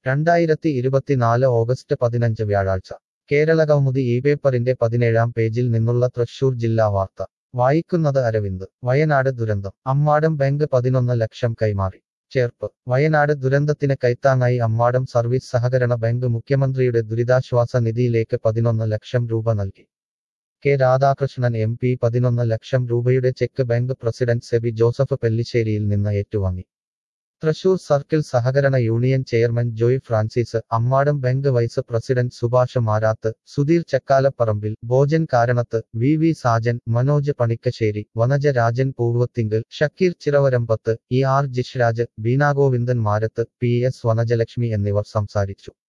രണ്ടായിരത്തി ഇരുപത്തിനാല് ഓഗസ്റ്റ് പതിനഞ്ച് വ്യാഴാഴ്ച കേരളകൗമുദി ഈ പേപ്പറിന്റെ പതിനേഴാം പേജിൽ നിന്നുള്ള തൃശൂർ ജില്ലാ വാർത്ത വായിക്കുന്നത് അരവിന്ദ് വയനാട് ദുരന്തം അമ്മാടം ബാങ്ക് പതിനൊന്ന് ലക്ഷം കൈമാറി ചേർപ്പ് വയനാട് ദുരന്തത്തിന് കൈത്താങ്ങായി അമ്മാടം സർവീസ് സഹകരണ ബാങ്ക് മുഖ്യമന്ത്രിയുടെ ദുരിതാശ്വാസ നിധിയിലേക്ക് പതിനൊന്ന് ലക്ഷം രൂപ നൽകി കെ രാധാകൃഷ്ണൻ എം പി പതിനൊന്ന് ലക്ഷം രൂപയുടെ cheque bank president Sebi Joseph പെല്ലിശ്ശേരിയിൽ നിന്ന് ഏറ്റുവാങ്ങി തൃശൂർ സർക്കിൾ സഹകരണ union chairman Joy Francis Ammadam bank vice president Subhash Marath Sudheer Chakkalaparambil Bhojan Karanath V V Sajan Manoj Panikkassery Vanaja Rajan Poorvathinkal Shakeer Chiravarambath E R Jishraj Beena Govindan Marath P S Vanajalakshmi എന്നിവർ സംസാരിച്ചു